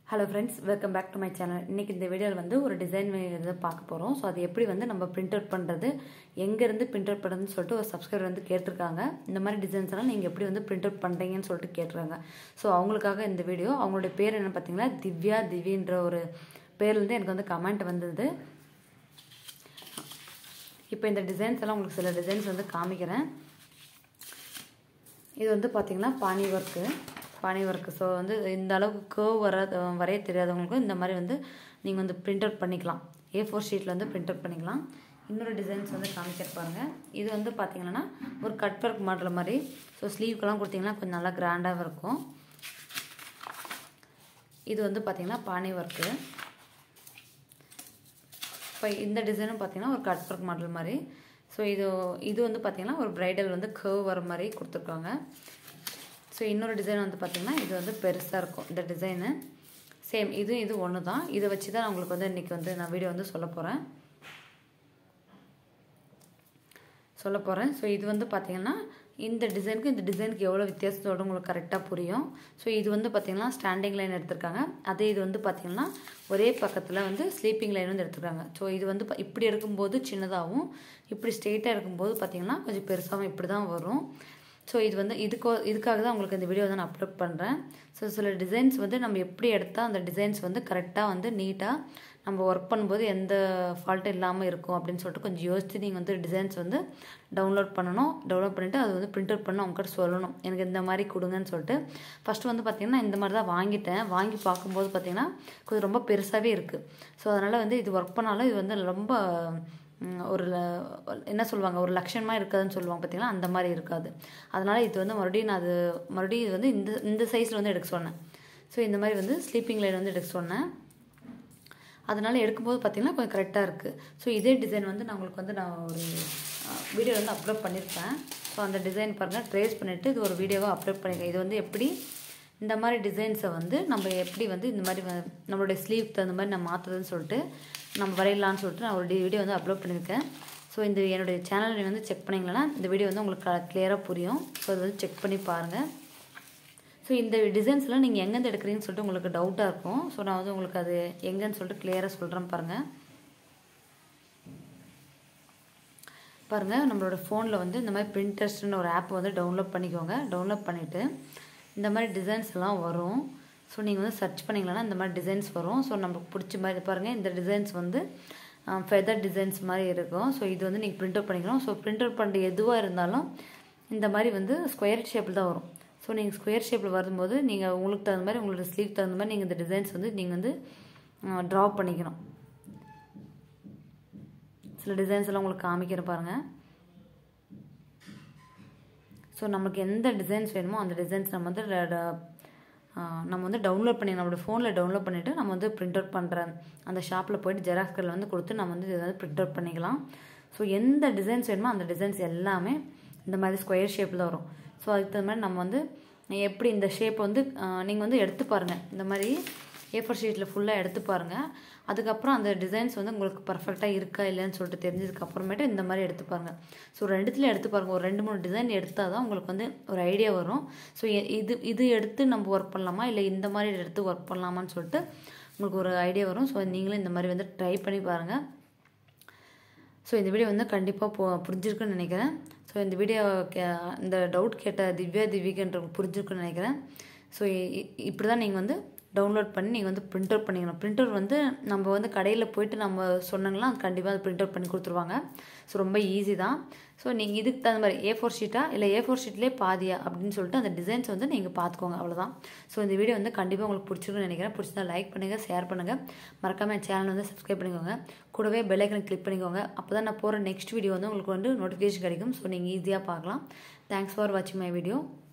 hello friends welcome back to my channel இன்றைக்கி இந்த வீடியோவில் வந்து ஒரு டிசைன் இதை பார்க்க போகிறோம் ஸோ அது எப்படி வந்து நம்ம பிரிண்ட் அவுட் பண்ணுறது எங்கேருந்து பிரிண்ட் அவுட் பண்ணுறதுன்னு சொல்லிட்டு ஒரு சப்ஸ்கிரைபர் வந்து கேட்டிருக்காங்க இந்த மாதிரி டிசைன்ஸ் எல்லாம் நீங்கள் எப்படி வந்து பிரிண்ட் அவுட் பண்ணுறீங்கன்னு சொல்லிட்டு கேட்டிருக்காங்க ஸோ அவங்களுக்காக இந்த வீடியோ அவங்களுடைய பேர் என்ன பார்த்தீங்கன்னா திவ்யா திவின்ற ஒரு பேர்லேருந்து எனக்கு வந்து கமெண்ட் வந்தது இப்போ இந்த டிசைன்ஸ் எல்லாம் உங்களுக்கு சில டிசைன்ஸ் வந்து காமிக்கிறேன் இது வந்து பார்த்திங்கன்னா பானி ஒர்க்கு பானி ஒர்க்கு ஸோ வந்து இந்த அளவுக்கு கேர்வ் வர வரைய தெரியாதவங்களுக்கும் இந்த மாதிரி வந்து நீங்கள் வந்து பிரிண்ட் அவுட் பண்ணிக்கலாம் ஏ ஃபோர் ஷீட்டில் வந்து பிரிண்ட் அவுட் பண்ணிக்கலாம் இன்னொரு டிசைன்ஸ் வந்து காமிக்க பாருங்க இது வந்து பார்த்தீங்கன்னா ஒரு கட் ஒர்க் மாடல் மாதிரி ஸோ ஸ்லீவ்க்கெல்லாம் கொடுத்தீங்கன்னா கொஞ்சம் நல்லா கிராண்டாக இருக்கும் இது வந்து பார்த்திங்கன்னா பானி ஒர்க்கு இப்போ இந்த டிசைனும் பார்த்தீங்கன்னா ஒரு கட் ஒர்க் மாடல் மாதிரி ஸோ இது இது வந்து பார்த்திங்கன்னா ஒரு ப்ரைடல் வந்து கர்வ் வர மாதிரி கொடுத்துருக்காங்க ஸோ இன்னொரு டிசைன் வந்து பார்த்திங்கன்னா இது வந்து பெருசாக இருக்கும் இந்த டிசைனு சேம் இது இது ஒன்று தான் இதை வச்சு தான் உங்களுக்கு வந்து இன்றைக்கி வந்து நான் வீடியோ வந்து சொல்ல போகிறேன் சொல்ல போகிறேன் ஸோ இது வந்து பார்த்திங்கன்னா இந்த டிசைனுக்கு இந்த டிசைனுக்கு எவ்வளோ வித்தியாசத்தோடு உங்களுக்கு கரெக்டாக புரியும் ஸோ இது வந்து பார்த்திங்கன்னா ஸ்டாண்டிங் லைன் எடுத்திருக்காங்க அதே இது வந்து பார்த்திங்கன்னா ஒரே பக்கத்தில் வந்து ஸ்லீப்பிங் லைன் வந்து எடுத்துருக்காங்க ஸோ இது வந்து இப்படி இருக்கும்போது சின்னதாகவும் இப்படி ஸ்ட்ரெயிட்டாக இருக்கும்போது பார்த்திங்கன்னா கொஞ்சம் பெருசாகவும் இப்படி தான் வரும் ஸோ இது வந்து இதுக்கோ இதுக்காக தான் உங்களுக்கு இந்த வீடியோ வந்து நான் அப்லோட் பண்ணுறேன் ஸோ சில டிசைன்ஸ் வந்து நம்ம எப்படி எடுத்தால் அந்த டிசைன்ஸ் வந்து கரெக்டாக வந்து நீட்டாக நம்ம ஒர்க் பண்ணும்போது எந்த ஃபால்ட்டும் இல்லாமல் இருக்கும் அப்படின்னு சொல்லிட்டு கொஞ்சம் யோசித்து நீங்கள் வந்து டிசைன்ஸ் வந்து டவுன்லோட் பண்ணணும் டவுன்லோட் பண்ணிவிட்டு அது வந்து பிரிண்ட் அவுட் பண்ண அவங்ககிட்ட சொல்லணும் எனக்கு இந்த மாதிரி கொடுங்கன்னு சொல்லிட்டு ஃபஸ்ட்டு வந்து பார்த்திங்கன்னா இந்த மாதிரி தான் வாங்கிட்டேன் வாங்கி பார்க்கும்போது பார்த்திங்கன்னா கொஞ்சம் ரொம்ப பெருசாகவே இருக்குது ஸோ அதனால் வந்து இது ஒர்க் பண்ணாலும் இது வந்து ரொம்ப ஒரு என்ன சொல்லுவாங்க ஒரு லட்சணமாக இருக்காதுன்னு சொல்லுவாங்க பார்த்தீங்கன்னா அந்த மாதிரி இருக்காது அதனால் இது வந்து மறுபடியும் நான் அது மறுபடியும் இது வந்து இந்த இந்த சைஸில் வந்து எடுக்க சொன்னேன் ஸோ இந்த மாதிரி வந்து ஸ்லீப்பிங் லைன் வந்து எடுக்க சொன்னேன் அதனால் எடுக்கும்போது பார்த்திங்கன்னா கொஞ்சம் கரெக்டாக இருக்குது ஸோ இதே டிசைன் வந்து நான் உங்களுக்கு வந்து நான் ஒரு வீடியோ வந்து அப்லோட் பண்ணியிருப்பேன் ஸோ அந்த டிசைன் பாருங்கள் ட்ரேஸ் பண்ணிவிட்டு இது ஒரு வீடியோவாக அப்லோட் பண்ணியிருக்கேன் இது வந்து எப்படி இந்த மாதிரி டிசைன்ஸை வந்து நம்ம எப்படி வந்து இந்த மாதிரி நம்மளுடைய ஸ்லீவ்க்கு தகுந்த மாதிரி நான் மாற்றுறதுன்னு சொல்லிட்டு நம்ம வரையலான்னு சொல்லிட்டு நான் ஒரு வீடியோ வந்து அப்லோட் பண்ணியிருக்கேன் ஸோ இந்த என்னுடைய சேனலை வந்து செக் பண்ணிங்களா இந்த வீடியோ வந்து உங்களுக்கு கிளியராக புரியும் ஸோ அதை வந்து செக் பண்ணி பாருங்கள் ஸோ இந்த டிசைன்ஸ்லாம் நீங்கள் எங்கேருந்து எடுக்கிறீங்கன்னு சொல்லிட்டு உங்களுக்கு டவுட்டாக இருக்கும் ஸோ நான் வந்து உங்களுக்கு அது எங்கேன்னு சொல்லிட்டு கிளியராக சொல்கிறேன் பாருங்கள் பாருங்கள் நம்மளோட ஃபோனில் வந்து இந்த மாதிரி பிரிண்டர்ஸ்ட்னு ஒரு ஆப் வந்து டவுன்லோட் பண்ணிக்கோங்க டவுன்லோட் பண்ணிவிட்டு இந்த மாதிரி டிசைன்ஸ் எல்லாம் வரும் ஸோ நீங்கள் வந்து சர்ச் பண்ணிங்களா இந்த மாதிரி டிசைன்ஸ் வரும் ஸோ நமக்கு பிடிச்ச மாதிரி பாருங்கள் இந்த டிசைன்ஸ் வந்து ஃபெதர் டிசைன்ஸ் மாதிரி இருக்கும் ஸோ இது வந்து நீங்கள் பிரிண்ட் அவுட் பண்ணிக்கலாம் ஸோ பிரிண்ட் அவுட் பண்ணுற எதுவாக இருந்தாலும் இந்த மாதிரி வந்து ஸ்கொயர் ஷேப்பில் தான் வரும் ஸோ நீங்கள் ஸ்கொயர் ஷேப்பில் வரும்போது நீங்கள் உங்களுக்கு தகுந்த மாதிரி உங்களோட ஸ்லீவ் தகுந்த மாதிரி நீங்கள் இந்த டிசைன்ஸ் வந்து நீங்கள் வந்து ட்ரா பண்ணிக்கணும் சில டிசைன்ஸ் எல்லாம் உங்களுக்கு காமிக்கிறேன் பாருங்கள் ஸோ நமக்கு எந்த டிசைன்ஸ் வேணுமோ அந்த டிசைன்ஸ் நம்ம வந்து நம்ம வந்து டவுன்லோட் பண்ணி நம்மளோட ஃபோனில் டவுன்லோட் பண்ணிவிட்டு நம்ம வந்து பிரிண்ட் அவுட் பண்ணுற அந்த ஷாப்பில் போய்ட்டு ஜெராக்ஸ் கடையில் வந்து கொடுத்து நம்ம வந்து இதை வந்து பிரிண்ட் அவுட் பண்ணிக்கலாம் ஸோ எந்த டிசைன்ஸ் வேணுமோ அந்த டிசைன்ஸ் எல்லாமே இந்த மாதிரி ஸ்கொயர் ஷேப்பில் வரும் ஸோ அதுக்கு தகுந்த மாதிரி நம்ம வந்து எப்படி இந்த ஷேப் வந்து நீங்கள் வந்து எடுத்து பாருங்கள் இந்த மாதிரி ஏஃபர் ஷீட்டில் ஃபுல்லாக எடுத்து பாருங்கள் அதுக்கப்புறம் அந்த டிசைன்ஸ் வந்து உங்களுக்கு பர்ஃபெக்டாக இருக்கா இல்லைன்னு சொல்லிட்டு தெரிஞ்சதுக்கு அப்புறமேட்டு இந்த மாதிரி எடுத்து பாருங்கள் ஸோ ரெண்டுத்துலேயும் எடுத்து பாருங்கள் ஒரு ரெண்டு மூணு டிசைன் எடுத்தால் தான் உங்களுக்கு வந்து ஒரு ஐடியா வரும் ஸோ இது இது எடுத்து நம்ம ஒர்க் பண்ணலாமா இல்லை இந்த மாதிரி எடுத்து ஒர்க் பண்ணலாமான்னு சொல்லிட்டு உங்களுக்கு ஒரு ஐடியா வரும் ஸோ நீங்களும் இந்த மாதிரி வந்து ட்ரை பண்ணி பாருங்கள் ஸோ இந்த வீடியோ வந்து கண்டிப்பாக போ புரிஞ்சிருக்குன்னு நினைக்கிறேன் ஸோ இந்த வீடியோ கே இந்த டவுட் கேட்ட திவ்யா திவிகன்ற புரிஞ்சிருக்குன்னு நினைக்கிறேன் ஸோ இப்படி தான் நீங்கள் வந்து டவுன்லோட் பண்ணி நீங்கள் வந்து பிரிண்ட் அவுட் பண்ணிக்கணும் பிரிண்ட் அவுட் வந்து நம்ம வந்து கடையில் போயிட்டு நம்ம சொன்னாங்களா கண்டிப்பாக அது பிரிண்ட் அவுட் பண்ணி கொடுத்துருவாங்க ஸோ ரொம்ப ஈஸி தான் ஸோ நீங்கள் இதுக்கு தகுந்த மாதிரி ஏ ஃபோர் ஷீட்டா இல்லை ஏ ஃபோர் ஷீட்லேயே பாதியா அப்படின்னு சொல்லிட்டு அந்த டிசைன்ஸ் வந்து நீங்கள் பார்த்துக்கோங்க அவ்வளோதான் ஸோ இந்த வீடியோ வந்து கண்டிப்பாக உங்களுக்கு பிடிச்சிருக்குன்னு நினைக்கிறேன் பிடிச்சதா லைக் பண்ணுங்கள் ஷேர் பண்ணுங்கள் மறக்காமல் என் சேனல் வந்து சப்ஸ்கிரைப் பண்ணிக்கோங்க கூடவே பெல்லைக்கனை கிளிக் பண்ணிக்கோங்க அப்போ தான் நான் போகிற நெக்ஸ்ட் வீடியோ வந்து உங்களுக்கு வந்து நோட்டிஃபிகேஷன் கிடைக்கும் ஸோ நீங்கள் ஈஸியாக பார்க்கலாம் தேங்க்ஸ் ஃபார் வாட்சிங் மை வீடியோ